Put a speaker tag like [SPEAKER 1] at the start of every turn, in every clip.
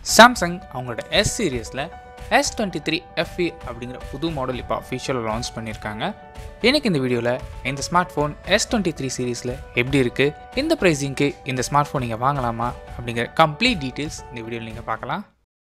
[SPEAKER 1] Samsung அவங்களோட S சீரியஸில் S twenty three FE அப்படிங்கிற புது மாடல் இப்போ அஃபிஷியலாக லான்ச் பண்ணியிருக்காங்க எனக்கு இந்த வீடியோவில் இந்த smart phone S twenty three சீரீஸில் எப்படி இருக்குது இந்த ப்ரைஸிங்க்கு இந்த ஸ்மார்ட் ஃபோன் நீங்கள் வாங்கலாமா அப்படிங்கிற கம்ப்ளீட் டீட்டெயில்ஸ் இந்த வீடியோவில் நீங்கள் பார்க்கலாம்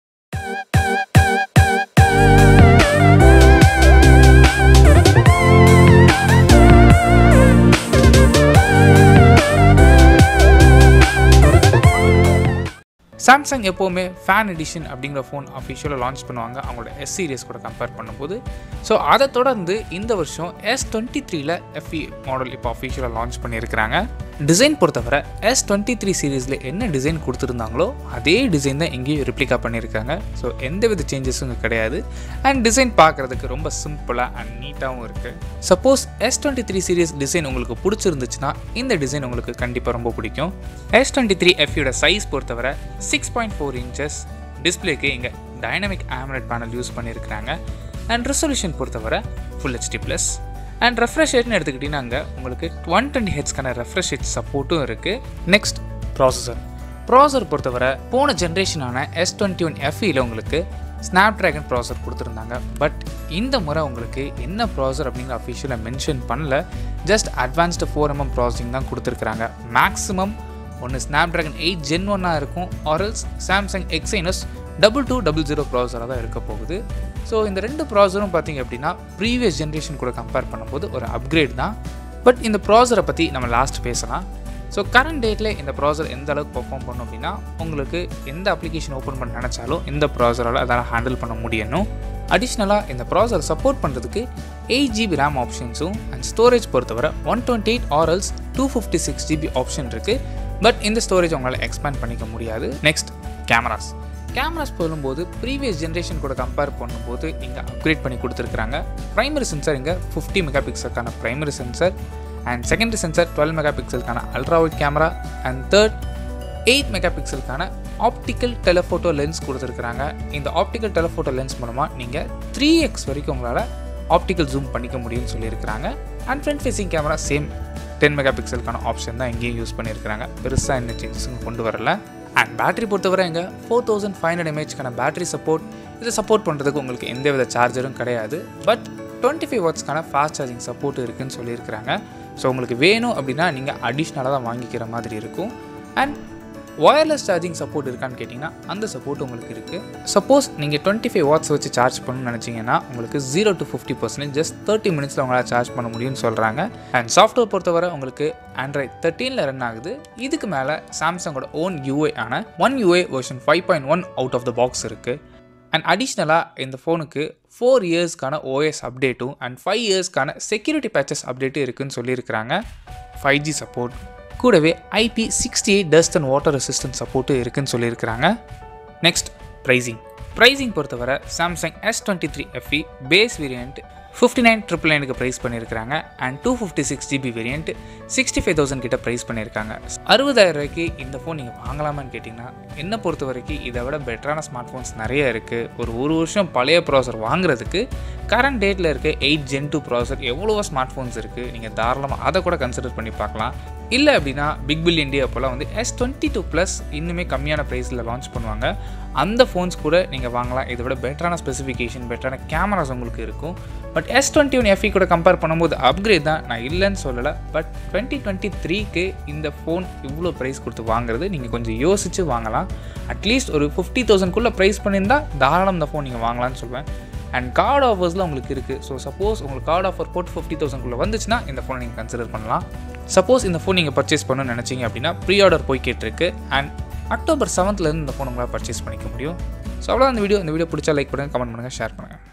[SPEAKER 1] சாம்சங் எப்போவுமே ஃபேன் எடிஷன் அப்படிங்கிற ஃபோன் அஃபிஷியலாக லான்ச் பண்ணுவாங்க அவங்களோட எஸ் சீரியஸ் கூட கம்பேர் பண்ணும்போது ஸோ அதை தொடர்ந்து இந்த வருஷம் எஸ் டுவெண்ட்டி த்ரீல எஃப்இ மாடல் இப்போ அஃபிஷியலாக லான்ச் பண்ணியிருக்கிறாங்க டிசைன் பொறுத்தவரை எஸ் டுவெண்ட்டி த்ரீ சீரீஸில் என்ன டிசைன் கொடுத்துருந்தாங்களோ அதே டிசைன் தான் இங்கேயும் ரிப்ளிகா பண்ணியிருக்காங்க ஸோ எந்த வித சேஞ்சஸும் இங்கே கிடையாது அண்ட் டிசைன் பார்க்குறதுக்கு ரொம்ப சிம்பிளாக அண்ட் நீட்டாகவும் இருக்குது suppose S twenty three series design உங்களுக்கு பிடிச்சிருந்துச்சுன்னா இந்த டிசைன் உங்களுக்கு கண்டிப்பாக ரொம்ப பிடிக்கும் எஸ் டுவெண்ட்டி த்ரீ எஃப்இயோட சைஸ் பொறுத்தவரை சிக்ஸ் பாயிண்ட் ஃபோர் இன்ச்சஸ் டிஸ்பிளேக்கு இங்கே டைனமிக் ஆம்லெட் பேனல் யூஸ் பண்ணியிருக்கிறாங்க அண்ட் ரெசல்யூஷன் பொறுத்தவரை full HD plus and refresh ரேட்னு எடுத்துக்கிட்டிங்கன்னா உங்களுக்கு ஒன் டுவெண்ட்டி ஹெச்க்கான ரெஃப்ரெஷ் ரேட் சப்போர்ட்டும் இருக்குது நெக்ஸ்ட் ப்ராசஸர் ப்ராசஸர் பொறுத்தவரை போன ஜென்ரேஷனான எஸ் டுவெண்ட்டி ஒன் எஃப்இயில் உங்களுக்கு ஸ்னாப் ட்ராகன் ப்ராசர் கொடுத்துருந்தாங்க பட் இந்த முறை உங்களுக்கு என்ன ப்ராசர் அப்படிங்கிற அஃபிஷியலாக மென்ஷன் பண்ணல just advanced four mm processing தான் கொடுத்துருக்குறாங்க மேக்ஸிமம் ஒன்று ஸ்னாப் ட்ராகன் எயிட் ஜென் ஒன்னாக இருக்கும் or else Samsung Exynos double two double zero ப்ராசராக தான் இருக்க போகுது ஸோ இந்த ரெண்டு ப்ராசரும் பார்த்தீங்க அப்படின்னா ப்ரீவியஸ் ஜென்ரேஷன் கூட கம்பேர் பண்ணும்போது ஒரு அப்கிரேட் தான் பட் இந்த ப்ராசரை பற்றி நம்ம லாஸ்ட் பேசலாம் ஸோ கரண்ட் டேட்டில் இந்த ப்ராசர் எந்த அளவுக்கு பர்ஃபார்ம் பண்ணும் அப்படின்னா உங்களுக்கு எந்த அப்ளிகேஷன் ஓப்பன் பண்ண நினச்சாலும் இந்த ப்ராசரால் அதால் ஹேண்டில் பண்ண முடியணும் அடிஷ்னலாக இந்த ப்ராசர் சப்போர்ட் பண்ணுறதுக்கு எயிட் ஜிபி ரேம் ஆப்ஷன்ஸும் அண்ட் ஸ்டோரேஜ் பொறுத்தவரை one twenty eight or else two fifty six GB option இருக்குது பட் இந்த ஸ்டோரேஜ் உங்களால் எக்ஸ்பேண்ட் பண்ணிக்க முடியாது நெக்ஸ்ட் கேமராஸ் கேமராஸ் சொல்லும்போது ப்ரீவியஸ் ஜென்ரேஷன் கூட கம்பேர் பண்ணும்போது இங்கே அப்கிரேட் பண்ணி கொடுத்துருக்காங்க ப்ரைமரி சென்சார் இங்கே ஃபிஃப்டி மெகா பிக்சலுக்கான primary sensor and secondary sensor twelve mega பிக்சலுக்கான ultrawide camera and third eight mega பிக்சலுக்கான ஆப்டிக்கல் டெலஃபோட்டோ லென்ஸ் கொடுத்துருக்குறாங்க இந்த ஆப்டிக்கல் டெலஃபோட்டோ லென்ஸ் மூலமாக நீங்கள் த்ரீ எக்ஸ் வரைக்கும் உங்களால் ஆப்டிக்கல் ஜூம் பண்ணிக்க முடியும்னு சொல்லியிருக்கிறாங்க and front facing camera same ten mega பிக்சலுக்கான ஆப்ஷன் தான் இங்கேயும் யூஸ் பண்ணியிருக்கிறாங்க பெருசாக என்ன சேஞ்சஸும் கொண்டு வரல அண்ட் பேட்டரி பொறுத்தவரை இங்கே ஃபோர் தௌசண்ட் ஃபைவ் ஹண்ட்ரட் எம்ஏஹெச்க்கான பேட்டரி சப்போர்ட் இதை சப்போர்ட் பண்ணுறதுக்கு உங்களுக்கு எந்த வித சார்ஜரும் கிடையாது பட் டுவெண்ட்டி ஃபைவ் வாட்ஸ்க்கான ஃபாஸ்ட் சார்ஜிங் சப்போர்ட் இருக்குதுன்னு சொல்லியிருக்கிறாங்க ஸோ உங்களுக்கு வேணும் அப்படின்னா நீங்கள் அடிஷ்னலாக தான் வாங்கிக்கிற மாதிரி இருக்கும் அண்ட் ஒயர்லெஸ் சார்ஜிங் சப்போர்ட் இருக்கான்னு கேட்டிங்கன்னா அந்த சப்போர்ட் உங்களுக்கு இருக்குது சப்போஸ் நீங்கள் டுவெண்ட்டி ஃபைவ் வாட்ஸ் வச்சு சார்ஜ் பண்ணணும்னு நினச்சிங்கன்னா உங்களுக்கு zero to fifty percentage just thirty மினிட்ஸில் உங்களால் சார்ஜ் பண்ண முடியும்னு சொல்கிறாங்க அண்ட் சாஃப்ட்வேர் பொறுத்தவரை உங்களுக்கு ஆண்ட்ராய்ட் தேர்ட்டீனில் ரன் ஆகுது இதுக்கு மேலே சாம்சங்கோட ஓன் யூஏ ஆன one UI version five point one out of the box இருக்குது அண்ட் அடிஷ்னலாக இந்த ஃபோனுக்கு ஃபோர் இயர்ஸ்க்கான ஓஎஸ் அப்டேட்டும் அண்ட் ஃபைவ் இயர்ஸ்க்கான செக்யூரிட்டி பேச்சஸ் அப்டேட்டும் இருக்குதுன்னு சொல்லியிருக்கிறாங்க ஃபைவ் ஜி சப்போர்ட் கூடவே IP sixty eight dust and water resistant சப்போர்ட்டும் இருக்குன்னு சொல்லியிருக்கிறாங்க நெக்ஸ்ட் ப்ரைஸிங் ப்ரைஸிங் பொறுத்தவரை Samsung S twenty three FE base variant fifty nine triple நைனுக்கு ப்ரைஸ் பண்ணியிருக்காங்க and two fifty six GB variant sixty five thousand கிட்ட price பண்ணியிருக்காங்க அறுபதாயிரம் ரூபாய்க்கு இந்த ஃபோன் நீங்கள் வாங்கலாமான்னு கேட்டிங்கன்னா என்னை பொறுத்த வரைக்கும் இதை விட பெட்டரான ஸ்மார்ட் ஃபோன்ஸ் நிறைய இருக்குது ஒரு ஒரு வருஷம் பழைய ப்ராசர் வாங்குறதுக்கு கரண்ட் டேட்டில் இருக்க எயிட் ஜென் டூ ப்ராசர் எவ்வளவோ ஸ்மார்ட் ஃபோன்ஸ் இருக்குது நீங்கள் தாராளமாக அதை கூட கன்சிடர் பண்ணி பார்க்கலாம் இல்லை அப்படின்னா பிக் பில் இண்டியா அப்போல்லாம் வந்து எஸ் டுவெண்ட்டி டூ ப்ளஸ் இன்னுமே கம்மியான ப்ரைஸில் லான்ச் பண்ணுவாங்க அந்த ஃபோன்ஸ் கூட நீங்கள் வாங்கலாம் இதை விட பெட்டரான ஸ்பெசிஃபிகேஷன் பெட்டரான கேமராஸ் உங்களுக்கு இருக்கும் but S twenty one FE கூட கம்பேர் பண்ணும்போது அப்கிரேட் தான் நான் இல்லைன்னு சொல்லலை பட் டுவெண்ட்டி டுவெண்ட்டி த்ரீக்கு இந்த ஃபோன் இவ்வளோ ப்ரைஸ் கொடுத்து வாங்குறது நீங்கள் கொஞ்சம் யோசித்து வாங்கலாம் அட்லீஸ்ட் ஒரு ஃபிஃப்டி தௌசண்ட்குள்ளே ப்ரைஸ் பண்ணியிருந்தால் தாராளம் இந்த ஃபோன் நீங்கள் வாங்கலாம்னு சொல்லுவேன் அண்ட் கார்டு ஆஃபர்ஸ்லாம் உங்களுக்கு இருக்குது ஸோ சப்போஸ் உங்களுக்கு கார்டு ஆஃபர் போட்டு ஃபிஃப்டி தௌசண்ட்குள்ளே வந்துச்சுன்னா இந்த ஃபோனை நீங்கள் கன்சிடர் பண்ணலாம் சப்போஸ் இந்த ஃபோன் நீங்கள் பர்ச்சேஸ் பண்ணணும்னு நினச்சிங்க அப்படின்னா ப்ரீ ஆர்டர் போய் கேட்டிருக்கு அண்ட் அக்டோபர் செவன்த்லேருந்து இந்த ஃபோன் உங்களால் பர்ச்சேஸ் பண்ணிக்க முடியும் ஸோ அவ்வளோ அந்த வீடியோ இந்த வீடியோ பிடிச்சா லைக் பண்ணுங்கள் கமெண்ட் பண்ணுங்கள் ஷேர் பண்ணுங்கள்